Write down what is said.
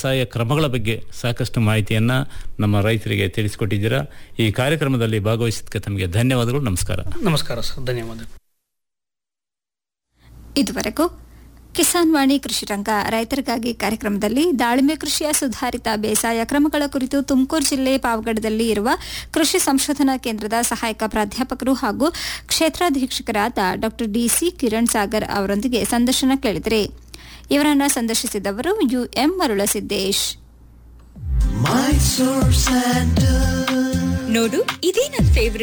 ಬೇಸಾಯ ಕ್ರಮಗಳ ಬಗ್ಗೆ ಸಾಕಷ್ಟು ಮಾಹಿತಿಯನ್ನು ನಮ್ಮ ರೈತರಿಗೆ ತಿಳಿಸಿಕೊಟ್ಟಿದ್ದೀರಾ ಈ ಕಾರ್ಯಕ್ರಮದಲ್ಲಿ ಭಾಗವಹಿಸಿದ್ದಕ್ಕೆ ತಮಗೆ ಧನ್ಯವಾದಗಳು ನಮಸ್ಕಾರ ನಮಸ್ಕಾರ ಸರ್ ಧನ್ಯವಾದ ಇದುವರೆಗೂ ಕಿಸಾನ್ ವಾಣಿ ಕೃಷಿ ರಂಗ ರೈತರಿಗಾಗಿ ಕಾರ್ಯಕ್ರಮದಲ್ಲಿ ದಾಳಿಂಬೆ ಕೃಷಿಯ ಸುಧಾರಿತ ಬೇಸಾಯ ಕ್ರಮಗಳ ಕುರಿತು ತುಮಕೂರು ಜಿಲ್ಲೆ ಪಾವಗಡದಲ್ಲಿ ಇರುವ ಕೃಷಿ ಸಂಶೋಧನಾ ಕೇಂದ್ರದ ಸಹಾಯಕ ಪ್ರಾಧ್ಯಾಪಕರು ಹಾಗೂ ಕ್ಷೇತ್ರಾಧೀಕ್ಷಕರಾದ ಡಾ ಡಿಸಿ ಕಿರಣ್ ಸಾಗರ್ ಅವರೊಂದಿಗೆ ಸಂದರ್ಶನ ಕೇಳಿದರೆ ಇವರನ್ನ ಸಂದರ್ಶಿಸಿದವರು ಯುಎಂ ಮರುಳಸಿದ್ದೇಶ್ ನೋಡು ಇದೇ ನನ್ ಫೇವ್ರೆಟ್